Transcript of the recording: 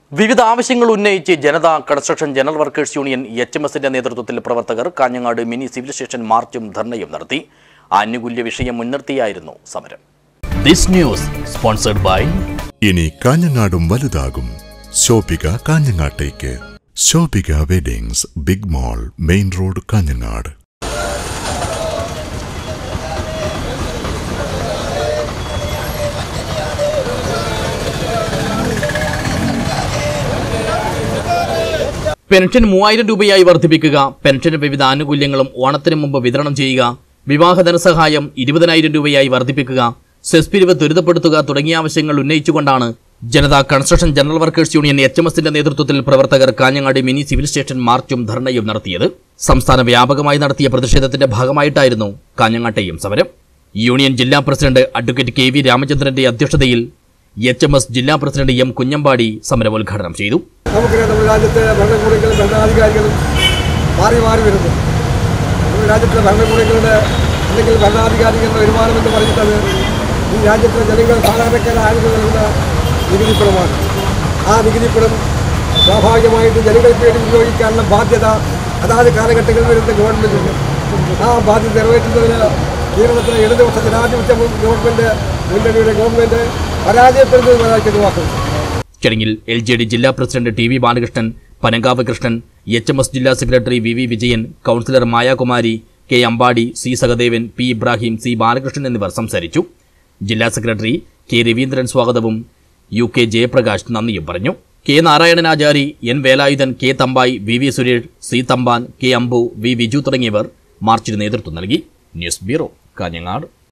വിവിധ ആവശ്യങ്ങൾ ഉന്നയിച്ച് Janata construction general workers union H M എസിന്റെ നേതൃത്വത്തിൽ പ്രവർത്തകർ കാഞ്ഞങ്ങാട് മിനി സിവിൽ സ്റ്റേഷൻ മാർച്ചും ധർണയും നടത്തി ആനുകൂല്യ വിഷയം മുൻനിർത്തിയായിരുന്നു സമരം ദിസ് ന്യൂസ് സ്പോൺസർഡ് ബൈ ഇനി കാഞ്ഞങ്ങാടും വലുതാകും ശോഭിക കാഞ്ഞങ്ങാട്ടേക്ക് Shobhika weddings big mall main road Kanhangad pension മൂവായിരം രൂപയായി വർദ്ധിപ്പിക്കുക പെൻഷന് വിവിധ ആനുകൂല്യങ്ങളും ഓണത്തിന് മുമ്പ് വിതരണം ചെയ്യുക വിവാഹ ധനസഹായം ഇരുപതിനായിരം രൂപയായി വർദ്ധിപ്പിക്കുക സെസ് പിരിവ് ത്വരിതപ്പെടുത്തുക തുടങ്ങിയ ആവശ്യങ്ങൾ ഉന്നയിച്ചുകൊണ്ടാണ് Janata construction general workers union H M എസിന്റെ നേതൃത്വത്തിൽ പ്രവർത്തകർ കാഞ്ഞങ്ങാട് മിനി സിവിൽ സ്റ്റേഷൻ മാർച്ചും ധർണയും നടത്തിയത് സംസ്ഥാന വ്യാപകമായി നടത്തിയ പ്രതിഷേധത്തിന്റെ ഭാഗമായിട്ടായിരുന്നു കാഞ്ഞങ്ങാട്ടെയും സമരം യൂണിയൻ ജില്ലാ പ്രസിഡന്റ് അഡ്വക്കേറ്റ് കെ വി രാമചന്ദ്രന്റെ അധ്യക്ഷതയിൽ എച്ച് എം എസ് ജില്ലാ പ്രസിഡന്റ് എം കുഞ്ഞമ്പാടി സമരമോദ്ഘാടനം ചെയ്തു നമുക്കറിയാം നമ്മുടെ രാജ്യത്തെ ഭരണകൂടങ്ങളും ഭരണാധികാരികളും മാറി മാറി വരുന്നു നമ്മുടെ രാജ്യത്തെ ഭരണകൂടങ്ങളുടെ അല്ലെങ്കിൽ ഭരണാധികാരികളുടെ വരുമാനം എന്ന് പറയുന്നത് ഈ രാജ്യത്തെ ജനങ്ങൾ സാധാരണക്കാരായിരുന്നു നൽകുന്ന നികുതിപ്പണമാണ് ആ നികുതിപ്പണം സ്വാഭാവികമായിട്ട് ജനങ്ങൾക്ക് വേണ്ടി വിനിയോഗിക്കാനുള്ള ബാധ്യത അതാത് കാലഘട്ടങ്ങളിൽ വരുന്ന ഗവൺമെൻറ്റിന് ആ ബാധ്യത നിറവേറ്റുന്നതിന് കേരളത്തിലെ ഇടതുപക്ഷ ജനാധിപത്യ ഗവൺമെൻറ് മുന്നണിയുടെ ഗവൺമെൻറ് പരാജയപ്പെടുന്നത് പരാജയമാക്കുന്നു ചടങ്ങിൽ എൽ ജെ ഡി ജില്ലാ president T V Balakrishnan Panankavu Krishnan H M S ജില്ലാ secretary V V Vijayan councillor Mayakumari K Ambadi C Sahadevan P Ibrahim C Balakrishnan എന്നിവർ സംസാരിച്ചു ജില്ലാ സെക്രട്ടറി കെ രവീന്ദ്രൻ സ്വാഗതവും യു കെ ജയപ്രകാശ് നന്ദിയും പറഞ്ഞു K Narayanan Achari N Velayudhan K Thampayi V V Suresh C Thampan K Ambu V Viju തുടങ്ങിയവർ മാർച്ചിന് നേതൃത്വം നൽകി ന്യൂസ് ബ്യൂറോ കാഞ്ഞങ്ങാട്